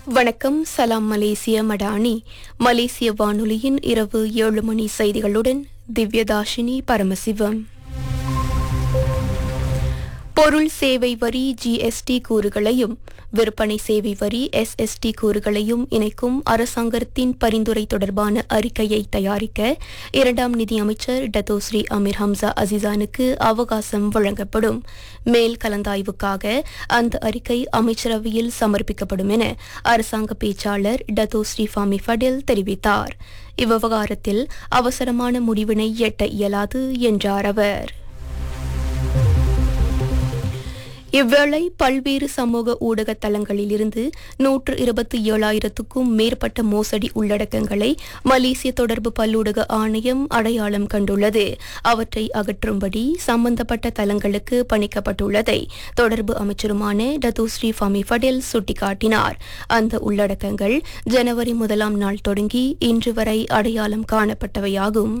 வணக்கம் சலாம் மலேசிய மடானி மலேசிய வானொலியின் இரவு ஏழு மணி செய்திகளுடன் திவ்யதாஷினி பரமசிவம் பொருள் சேவை வரி ஜிஎஸ்டி கூறுகளையும் விற்பனை சேவை வரி எஸ்எஸ்டி கூறுகளையும் இணைக்கும் அரசாங்கத்தின் பரிந்துரை தொடர்பான அறிக்கையை தயாரிக்க இரண்டாம் நிதியமைச்சர் டத்தோஸ்ரீ அமீர் ஹம்சா அசிசானுக்கு அவகாசம் வழங்கப்படும் மேல் கலந்தாய்வுக்காக அந்த அறிக்கை அமைச்சரவையில் சமர்ப்பிக்கப்படும் என அரசாங்க பேச்சாளர் டத்தோஸ்ரீ ஃபாமி ஃபடில் தெரிவித்தார் இவ்விவகாரத்தில் அவசரமான முடிவினை எட்ட இயலாது என்றார் அவர் இவ்வேளை பல்வேறு சமூக ஊடக தளங்களிலிருந்து நூற்று இருபத்தி ஏழாயிரத்துக்கும் மேற்பட்ட மோசடி உள்ளடக்கங்களை மலேசிய தொடர்பு பல்லூடக ஆணையம் அடையாளம் கண்டுள்ளது அவற்றை அகற்றும்படி சம்பந்தப்பட்ட தளங்களுக்கு பணிக்கப்பட்டுள்ளதை தொடர்பு அமைச்சருமான டத்துஸ்ரீ ஃபமி ஃபடேல் சுட்டிக்காட்டினார் அந்த உள்ளடக்கங்கள் ஜனவரி முதலாம் நாள் தொடங்கி இன்று வரை அடையாளம் காணப்பட்டவையாகும்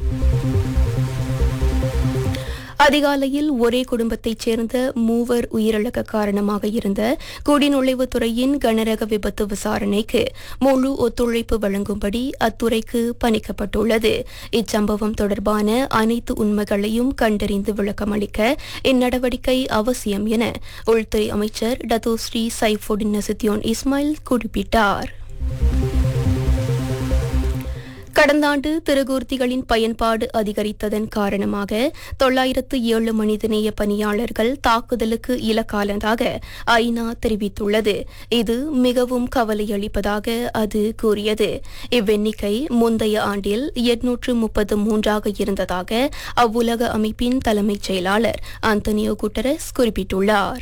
அதிகாலையில் ஒரே குடும்பத்தைச் சேர்ந்த மூவர் உயிரிழக்க காரணமாக இருந்த குடிநுழைவுத் துறையின் கனரக விபத்து விசாரணைக்கு முழு ஒத்துழைப்பு வழங்கும்படி அத்துறைக்கு பணிக்கப்பட்டுள்ளது இச்சம்பவம் தொடர்பான அனைத்து உண்மைகளையும் கண்டறிந்து விளக்கமளிக்க இந்நடவடிக்கை அவசியம் என உள்துறை அமைச்சர் டத்தோஸ்ரீ சைஃபுடின் நசுத்தியோன் இஸ்மாயில் குறிப்பிட்டார் கடந்த ஆண்டு திருகூர்த்திகளின் பயன்பாடு அதிகரித்ததன் காரணமாக தொள்ளாயிரத்து ஏழு மனிதநேய பணியாளர்கள் தாக்குதலுக்கு இலக்கானதாக ஐநா தெரிவித்துள்ளது இது மிகவும் கவலையளிப்பதாக அது கூறியது இவ்வெண்ணிக்கை முந்தைய ஆண்டில் எட்நூற்று முப்பத்து மூன்றாக இருந்ததாக அவ்வுலக அமைப்பின் தலைமைச் செயலாளர் ஆந்தனியோ குட்டரஸ் குறிப்பிட்டுள்ளார்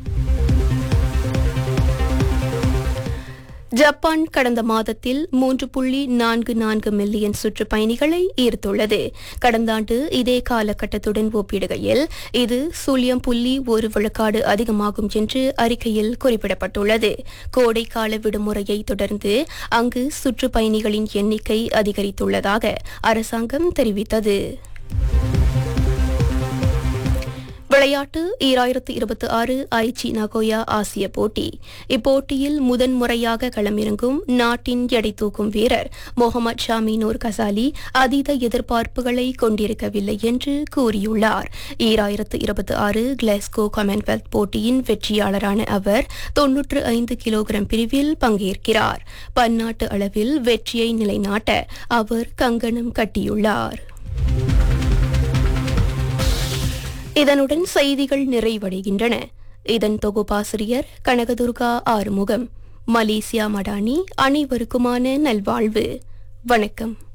ஜப்பான் கடந்த மாதத்தில் மூன்று புள்ளி நான்கு நான்கு மில்லியன் சுற்றுப்பயணிகளை ஈர்த்துள்ளது கடந்த ஆண்டு இதே காலகட்டத்துடன் ஒப்பிடுகையில் இது சுழியம் புள்ளி ஒரு விழுக்காடு அதிகமாகும் என்று அறிக்கையில் குறிப்பிடப்பட்டுள்ளது கோடைக்கால விடுமுறையை தொடர்ந்து அங்கு சுற்றுப்பயணிகளின் எண்ணிக்கை அதிகரித்துள்ளதாக அரசாங்கம் தெரிவித்தது விளையாட்டு ஈராயிரத்து இருபத்தி ஆறு ஐச்சி நகோயா ஆசிய போட்டி இப்போட்டியில் முதன்முறையாக களமிறங்கும் நாட்டின் எடை தூக்கும் வீரர் முகமது ஷாமி நூர் கசாலி அதீத எதிர்பார்ப்புகளை கொண்டிருக்கவில்லை என்று கூறியுள்ளார் ஈராயிரத்து இருபத்தி ஆறு கிளாஸ்கோ காமன்வெல்த் போட்டியின் வெற்றியாளரான அவர் தொன்னூற்று ஐந்து கிலோகிராம் பிரிவில் பங்கேற்கிறார் பன்னாட்டு அளவில் வெற்றியை நிலைநாட்ட அவர் கங்கணம் கட்டியுள்ளார் இதனுடன் செய்திகள் நிறைவடைகின்றன இதன் தொகுப்பாசிரியர் கனகதுர்கா ஆறுமுகம் மலேசியா மடானி அனைவருக்குமான நல்வாழ்வு வணக்கம்